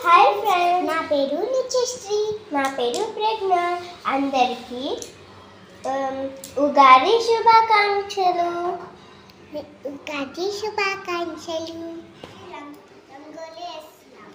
Hi friends నా పేరు నిత్యశ్రీ నా పేరు ప్రజ్ఞ అందరికీ ఉమ్, ఉగాది శుభాకాంక్షలు ఉగాది శుభాకాంక్షలు రంగోలి వేస్తున్నాం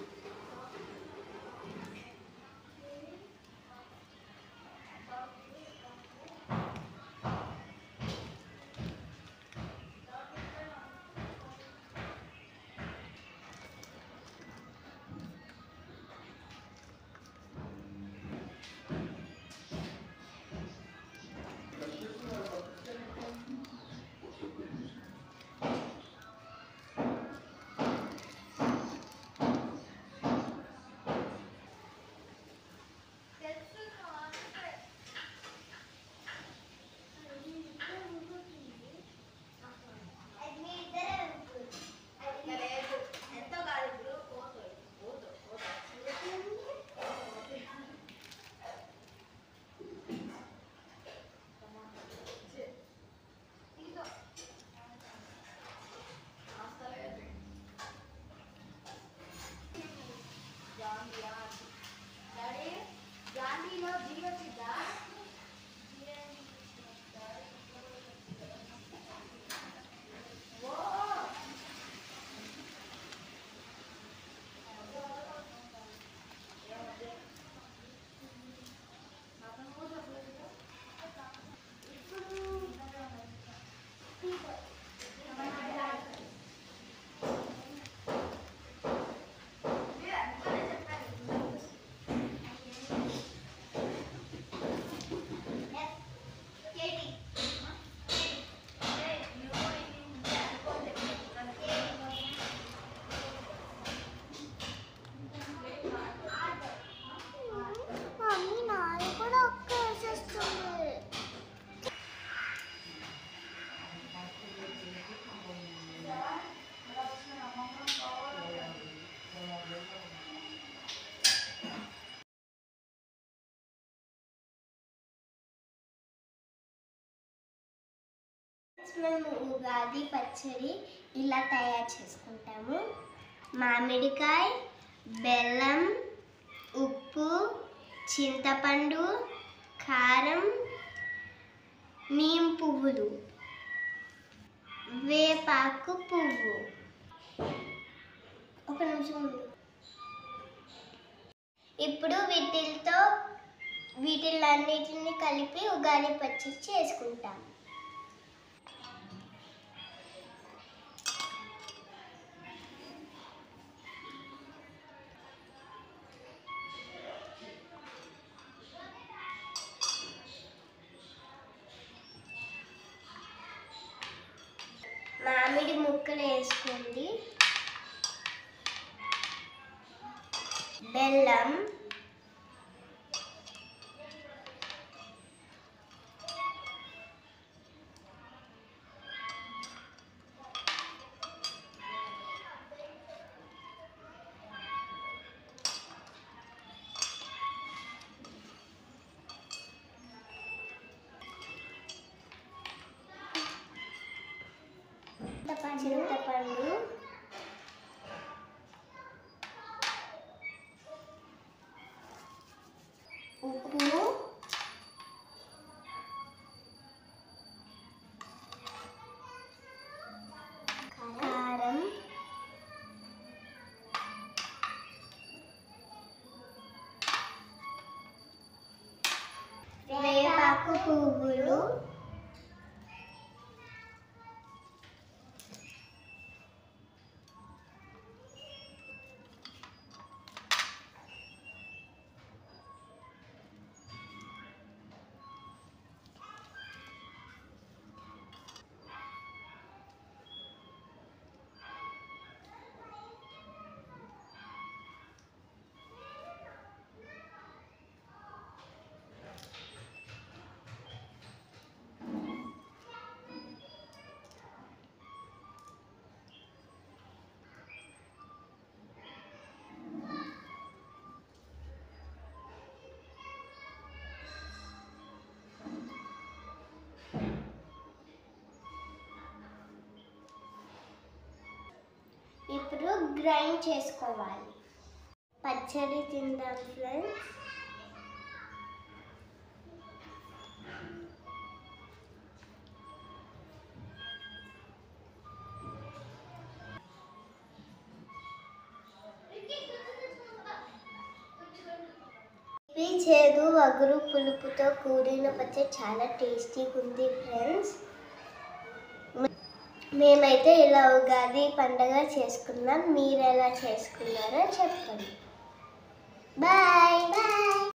మమ్మీ నాది కూడా ఒక్క వేసేస్తుంది మేము ఉగాది పచ్చడి ఇలా తయారు చేసుకుంటాము మామిడికాయ బెల్లం ఉప్పు చింతపండు కారం నీమ్ పువ్వులు వేపాకు పువ్వు ఒక నిమిషం ఉండు. ఇప్పుడు వీటితో వీటిలన్నిటిని కలిపి ఉగాది పచ్చడి చేసుకుంటాం మామిడి ముక్కలు వేసుకోండి బెల్లం చింతపండు ఉప్పు కారం వేపాకు పువ్వులు ఇప్పుడు గ్రైండ్ చేసుకోవాలి పచ్చి పచ్చడి తిందాం ఫ్రెండ్స్ ఈ చేదు వగురు పులుపుతో కూడిన పచ్చడి చాలా టేస్టీగా ఉంది ఫ్రెండ్స్ మేమైతే ఇలా ఉగాది పండగ చేసుకున్నాం మీరు ఎలా చేసుకున్నారో చెప్పండి బాయ్ బాయ్